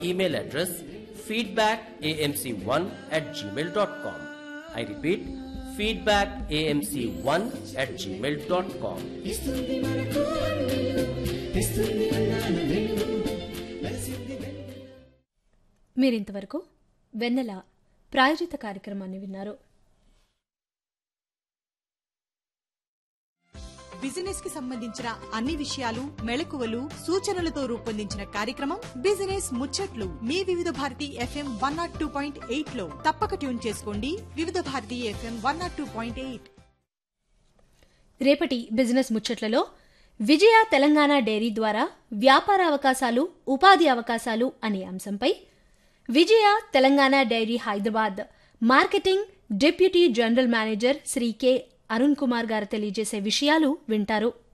Email address feedbackamc1 at gmail.com. I repeat, feedbackamc1 at gmail.com. ఇస్తుంది మనకు అన్నిలు ఇస్తుంది అన్నాను వెళ్ళు వెలసింది వెళ్ళు మీరింతవరకు వెన్నెల ప్రాయోజిత కార్యక్రమాన్ని విన్నారు బిజినెస్ కి సంబంధించిన అన్ని విషయాలు మెళకువలు సూచనలతో రూపొందించిన కార్యక్రమం బిజినెస్ ముచ్చట్లు మీ Vividh Bharati FM one nought two point eight లో తప్పక ట్యూన్ చేసుకోండి Vividh Bharati FM one nought two point eight రేపటి బిజినెస్ ముచ్చట్లలో విజయ తెలంగాణ డైరీ ద్వారా వ్యాపార అవకాశాలు ఉపాధి అవకాశాలు అనే అంశంపై Vijaya Telangana dairy Hyderabad marketing deputy general manager Shri K Arun Kumar గారు తెలియజేసే విషయాలు వింటారు